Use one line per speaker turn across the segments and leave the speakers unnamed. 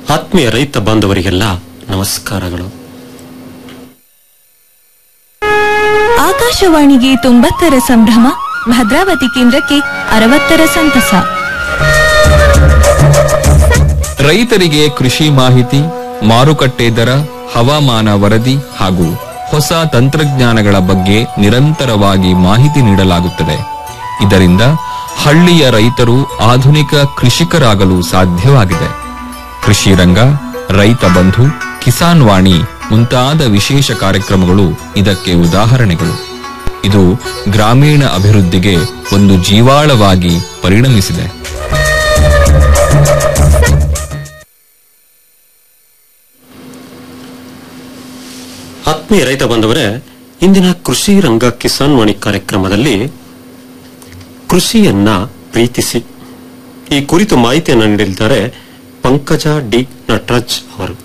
ಆತ್ಮೀಯ ರೈತ ಬಾಂಧವರಿಗೆಲ್ಲ ನಮಸ್ಕಾರಗಳು
ಆಕಾಶವಾಣಿಗೆ ತೊಂಬತ್ತರ ಸಂಭ್ರಮ ಭದ್ರಾವತಿ ಕೇಂದ್ರಕ್ಕೆ ಅರವತ್ತರ ಸಂತಸ
ರೈತರಿಗೆ ಕೃಷಿ ಮಾಹಿತಿ ಮಾರುಕಟ್ಟೆ ದರ ಹವಾಮಾನ ವರದಿ ಹಾಗೂ ಹೊಸ ತಂತ್ರಜ್ಞಾನಗಳ ಬಗ್ಗೆ ನಿರಂತರವಾಗಿ ಮಾಹಿತಿ ನೀಡಲಾಗುತ್ತದೆ ಇದರಿಂದ ಹಳ್ಳಿಯ ರೈತರು ಆಧುನಿಕ ಕೃಷಿಕರಾಗಲು ಸಾಧ್ಯವಾಗಿದೆ ಕೃಷಿ ರಂಗ ರೈತ ಬಂಧು ಕಿಸಾನ್ ವಾಣಿ ಮುಂತಾದ ವಿಶೇಷ ಕಾರ್ಯಕ್ರಮಗಳು ಇದಕ್ಕೆ ಉದಾಹರಣೆಗಳು ಇದು ಗ್ರಾಮೀಣ ಅಭಿವೃದ್ಧಿಗೆ ಒಂದು ಜೀವಾಳವಾಗಿ ಪರಿಣಮಿಸಿದೆ
ಆತ್ಮೀಯ ರೈತ ಬಾಂಧವರೇ ಇಂದಿನ ಕೃಷಿ ರಂಗ ಕಿಸಾನ್ ವಾಣಿ ಕಾರ್ಯಕ್ರಮದಲ್ಲಿ ಕೃಷಿಯನ್ನ ಪ್ರೀತಿಸಿ ಈ ಕುರಿತು ಮಾಹಿತಿಯನ್ನು ನೀಡಲಿದ್ದಾರೆ ಪಂಕಜ ಡಿ ನಟರಾಜ್ ಅವರು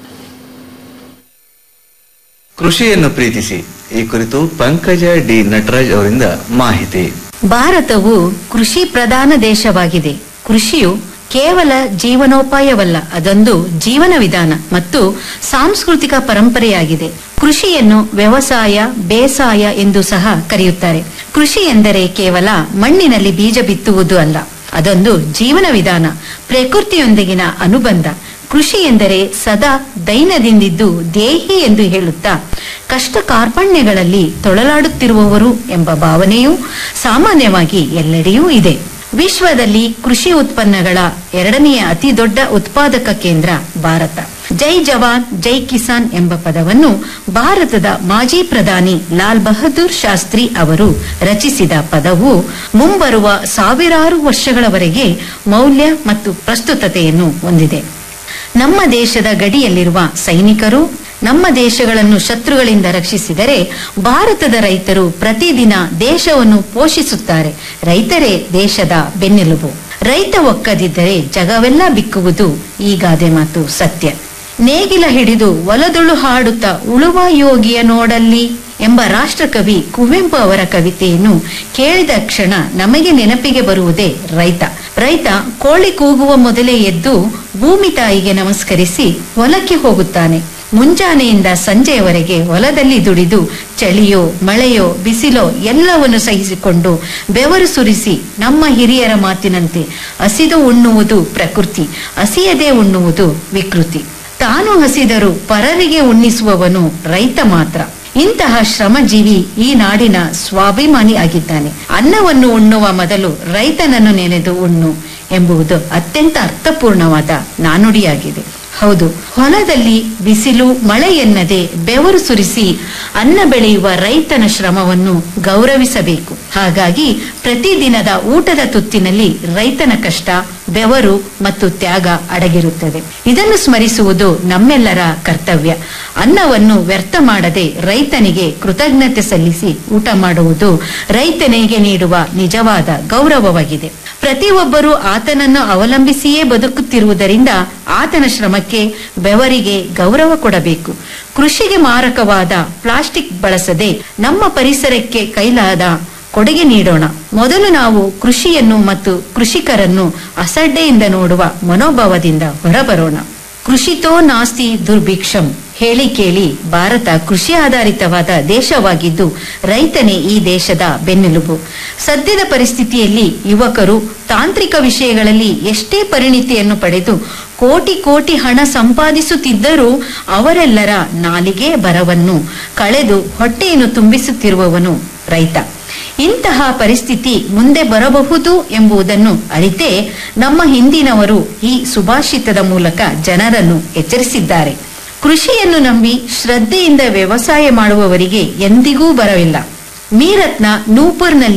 ಕೃಷಿಯನ್ನು ಪ್ರೀತಿಸಿ ಈ ಕುರಿತು ಪಂಕಜ ಡಿ ನಟರಾಜ್ ಅವರಿಂದ ಮಾಹಿತಿ
ಭಾರತವು ಕೃಷಿ ಪ್ರಧಾನ ದೇಶವಾಗಿದೆ ಕೃಷಿಯು ಕೇವಲ ಜೀವನೋಪಾಯವಲ್ಲ ಅದೊಂದು ಜೀವನ ವಿಧಾನ ಮತ್ತು ಸಾಂಸ್ಕೃತಿಕ ಪರಂಪರೆಯಾಗಿದೆ ಕೃಷಿಯನ್ನು ವ್ಯವಸಾಯ ಬೇಸಾಯ ಎಂದು ಸಹ ಕರೆಯುತ್ತಾರೆ ಕೃಷಿ ಎಂದರೆ ಕೇವಲ ಮಣ್ಣಿನಲ್ಲಿ ಬೀಜ ಬಿತ್ತುವುದು ಅಲ್ಲ ಅದೊಂದು ಜೀವನ ವಿಧಾನ ಪ್ರಕೃತಿಯೊಂದಿಗಿನ ಅನುಬಂಧ ಕೃಷಿ ಎಂದರೆ ಸದಾ ದೈನದಿಂದಿದ್ದು ದೇಹಿ ಎಂದು ಹೇಳುತ್ತಾ ಕಷ್ಟ ಕಾರ್ಪಣ್ಯಗಳಲ್ಲಿ ತೊಳಲಾಡುತ್ತಿರುವವರು ಎಂಬ ಭಾವನೆಯು ಸಾಮಾನ್ಯವಾಗಿ ಎಲ್ಲೆಡೆಯೂ ಇದೆ ವಿಶ್ವದಲ್ಲಿ ಕೃಷಿ ಉತ್ಪನ್ನಗಳ ಎರಡನೆಯ ಅತಿ ದೊಡ್ಡ ಉತ್ಪಾದಕ ಕೇಂದ್ರ ಭಾರತ ಜೈ ಜವಾನ್ ಜೈ ಕಿಸಾನ್ ಎಂಬ ಪದವನ್ನು ಭಾರತದ ಮಾಜಿ ಪ್ರಧಾನಿ ಲಾಲ್ ಬಹದ್ದೂರ್ ಶಾಸ್ತ್ರಿ ಅವರು ರಚಿಸಿದ ಪದವು ಮುಂಬರುವ ಸಾವಿರಾರು ವರ್ಷಗಳವರೆಗೆ ಮೌಲ್ಯ ಮತ್ತು ಪ್ರಸ್ತುತತೆಯನ್ನು ಹೊಂದಿದೆ ನಮ್ಮ ದೇಶದ ಗಡಿಯಲ್ಲಿರುವ ಸೈನಿಕರು ನಮ್ಮ ದೇಶಗಳನ್ನು ಶತ್ರುಗಳಿಂದ ರಕ್ಷಿಸಿದರೆ ಭಾರತದ ರೈತರು ಪ್ರತಿದಿನ ದೇಶವನ್ನು ಪೋಷಿಸುತ್ತಾರೆ ರೈತರೇ ದೇಶದ ಬೆನ್ನೆಲುಬು ರೈತ ಒಕ್ಕದಿದ್ದರೆ ಜಗವೆಲ್ಲ ಬಿಕ್ಕುವುದು ಈ ಗಾದೆ ಮಾತು ಸತ್ಯ ನೇಗಿಲ ಹಿಡಿದು ಒಲದುಳು ಹಾಡುತ್ತಾ ಉಳುವ ಯೋಗಿಯ ನೋಡಲ್ಲಿ ಎಂಬ ರಾಷ್ಟ್ರಕವಿ ಕುವೆಂಪು ಅವರ ಕವಿತೆಯನ್ನು ಕೇಳಿದ ಕ್ಷಣ ನಮಗೆ ನೆನಪಿಗೆ ಬರುವುದೇ ರೈತ ರೈತ ಕೋಳಿ ಕೂಗುವ ಮೊದಲೇ ಎದ್ದು ಭೂಮಿ ತಾಯಿಗೆ ನಮಸ್ಕರಿಸಿ ಹೊಲಕ್ಕೆ ಹೋಗುತ್ತಾನೆ ಮುಂಜಾನೆಯಿಂದ ಸಂಜೆಯವರೆಗೆ ಹೊಲದಲ್ಲಿ ದುಡಿದು ಚಳಿಯೋ ಮಳೆಯೋ ಬಿಸಿಲೋ ಎಲ್ಲವನ್ನು ಸಹಿಸಿಕೊಂಡು ಬೆವರು ಸುರಿಸಿ ನಮ್ಮ ಹಿರಿಯರ ಮಾತಿನಂತೆ ಹಸಿದು ಉಣ್ಣುವುದು ಪ್ರಕೃತಿ ಹಸಿಯದೆ ಉಣ್ಣುವುದು ವಿಕೃತಿ ತಾನು ಹಸಿದರೂ ಪರರಿಗೆ ಉಣ್ಣಿಸುವವನು ರೈತ ಮಾತ್ರ ಇಂತಹ ಶ್ರಮಜೀವಿ ಈ ನಾಡಿನ ಸ್ವಾಭಿಮಾನಿ ಆಗಿದ್ದಾನೆ ಅನ್ನವನ್ನು ಉಣ್ಣುವ ಮೊದಲು ರೈತನನ್ನು ನೆನೆದು ಉಣ್ಣು ಎಂಬುದು ಅತ್ಯಂತ ಅರ್ಥಪೂರ್ಣವಾದ ನಾನುಡಿಯಾಗಿದೆ ಹೌದು ಹೊಲದಲ್ಲಿ ಬಿಸಿಲು ಮಳೆ ಎನ್ನದೆ ಬೆವರು ಸುರಿಸಿ ಅನ್ನ ಬೆಳೆಯುವ ರೈತನ ಶ್ರಮವನ್ನು ಗೌರವಿಸಬೇಕು ಹಾಗಾಗಿ ಪ್ರತಿದಿನದ ಊಟದ ತುತ್ತಿನಲ್ಲಿ ರೈತನ ಕಷ್ಟ ಬೆವರು ಮತ್ತು ತ್ಯಾಗ ಅಡಗಿರುತ್ತದೆ ಇದನ್ನು ಸ್ಮರಿಸುವುದು ನಮ್ಮೆಲ್ಲರ ಕರ್ತವ್ಯ ಅನ್ನವನ್ನು ವ್ಯರ್ಥ ಮಾಡದೆ ರೈತನಿಗೆ ಕೃತಜ್ಞತೆ ಸಲ್ಲಿಸಿ ಊಟ ಮಾಡುವುದು ರೈತನಿಗೆ ನೀಡುವ ನಿಜವಾದ ಗೌರವವಾಗಿದೆ ಪ್ರತಿಯೊಬ್ಬರೂ ಆತನನ್ನು ಅವಲಂಬಿಸಿಯೇ ಬದುಕುತ್ತಿರುವುದರಿಂದ ಆತನ ಶ್ರಮಕ್ಕೆ ಬೆವರಿಗೆ ಗೌರವ ಕೊಡಬೇಕು ಕೃಷಿಗೆ ಮಾರಕವಾದ ಪ್ಲಾಸ್ಟಿಕ್ ಬಳಸದೆ ನಮ್ಮ ಪರಿಸರಕ್ಕೆ ಕೈಲಾದ ಕೊಡುಗೆ ನೀಡೋಣ ಮೊದಲು ನಾವು ಕೃಷಿಯನ್ನು ಮತ್ತು ಕೃಷಿಕರನ್ನು ಅಸಡ್ಡೆಯಿಂದ ನೋಡುವ ಮನೋಭಾವದಿಂದ ಹೊರಬರೋಣ ಕೃಷಿತೋ ನಾಸ್ತಿ ದುರ್ಭಿಕ್ಷಂ ಹೇಳಿ ಕೇಳಿ ಭಾರತ ಕೃಷಿ ಆಧಾರಿತವಾದ ದೇಶವಾಗಿದ್ದು ರೈತನೇ ಈ ದೇಶದ ಬೆನ್ನೆಲುಬು ಸದ್ಯದ ಪರಿಸ್ಥಿತಿಯಲ್ಲಿ ಯುವಕರು ತಾಂತ್ರಿಕ ವಿಷಯಗಳಲ್ಲಿ ಎಷ್ಟೇ ಪರಿಣಿತಿಯನ್ನು ಪಡೆದು ಕೋಟಿ ಕೋಟಿ ಹಣ ಸಂಪಾದಿಸುತ್ತಿದ್ದರೂ ಅವರೆಲ್ಲರ ನಾಲಿಗೆ ಬರವನ್ನು ಕಳೆದು ಹೊಟ್ಟೆಯನ್ನು ತುಂಬಿಸುತ್ತಿರುವವನು ರೈತ ಇಂತಹ ಪರಿಸ್ಥಿತಿ ಮುಂದೆ ಬರಬಹುದು ಎಂಬುದನ್ನು ಅರಿತೇ ನಮ್ಮ ಹಿಂದಿನವರು ಈ ಸುಭಾಷಿತದ ಮೂಲಕ ಜನರನ್ನು ಎಚ್ಚರಿಸಿದ್ದಾರೆ ಕೃಷಿಯನ್ನು ನಂಬಿ ಶ್ರದ್ಧೆಯಿಂದ ವ್ಯವಸಾಯ ಮಾಡುವವರಿಗೆ ಎಂದಿಗೂ ಬರವಿಲ್ಲ ಮೀರತ್ನ ನೂಪುರ್ನಲ್ಲಿ